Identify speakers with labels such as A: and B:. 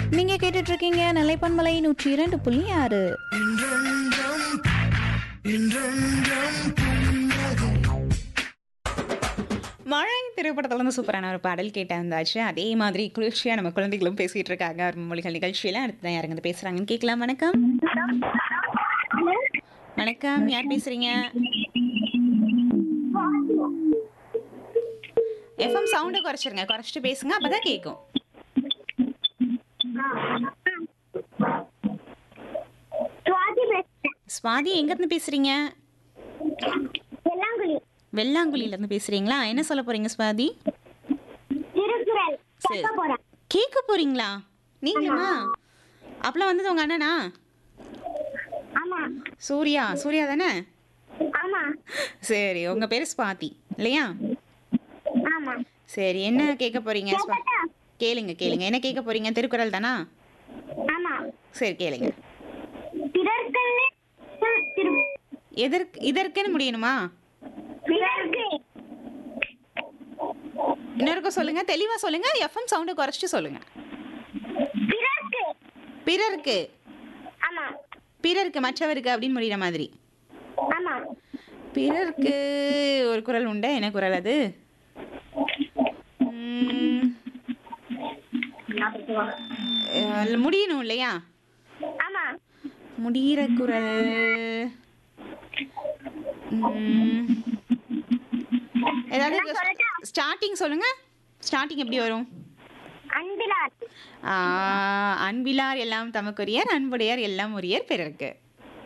A: நீங்க கேட்டுட்டு இருக்கீங்க நிலைப்பன்மலை நூற்றி இரண்டு புள்ளி ஆறு மழை திரைப்படத்துல இருந்து சூப்பரான ஒரு பாடல் கேட்ட வந்தாச்சு அதே மாதிரி குளிர்ச்சியா நம்ம குழந்தைகளும் பேசிட்டு இருக்காங்க மொழிகள் நிகழ்ச்சியில அடுத்து யாருங்க இருந்து பேசுறாங்கன்னு கேட்கலாம் வணக்கம் வணக்கம் யார் பேசுறீங்க எஃப்எம் சவுண்டை குறைச்சிருங்க குறைச்சிட்டு பேசுங்க அப்பதான் கேட்கும்
B: சுவாதி பேசுறேன்
A: ஸ்வாதி எங்க இருந்து பேசுறீங்க
B: வெள்ளாங்குழி
A: வெள்ளாங்குழியில இருந்து பேசுறீங்களா என்ன சொல்ல போறீங்க ஸ்வாதி
B: திருக்குறள்
A: சரி.
B: கேட்க போறேன்
A: கேட்க போறீங்களா நீங்களா அப்பலாம் வந்தது உங்க அண்ணனா
B: ஆமா
A: சூர்யா சூர்யா தானே
B: ஆமா
A: சரி உங்க பேரு ஸ்வாதி இல்லையா
B: ஆமா
A: சரி என்ன கேட்க போறீங்க ஸ்வா-
B: கேட்கட்டா?
A: கேளுங்க கேளுங்க என்ன கேட்க போறீங்க திருக்குறள் தானா
B: ஆமா
A: சரி கேளுங்க
B: பிறர்க்கன்னு திரு
A: எதற்கு இதற்குன்னு முடியணுமா
B: பிறர்க்கு
A: இன்னொருக்கும் சொல்லுங்க தெளிவா சொல்லுங்க எஃப்எம் சவுண்டை குறைச்சிட்டு சொல்லுங்க
B: பிறர்க்கு
A: பிறருக்கு
B: ஆமா
A: பிறருக்கு மற்றவருக்கு அப்படின்னு முடிகிற மாதிரி
B: ஆமா
A: பிறருக்கு ஒரு குரல் உண்டா என்ன குரல் அது உம், அஹ், முடியணும் இல்லையா
B: ஆமா
A: முடிகிற குரல் உம், ஏதாவது
B: நான் சொல்லட்டா?
A: ஸ்டார்டிங் சொல்லுங்க ஸ்டார்டிங் எப்படி வரும்
B: அன்பிலார்
A: ஆ, அன்பிலார் எல்லாம் தமக்குரியர் அன்புடையார் எல்லாம் உரியர் பிறருக்கு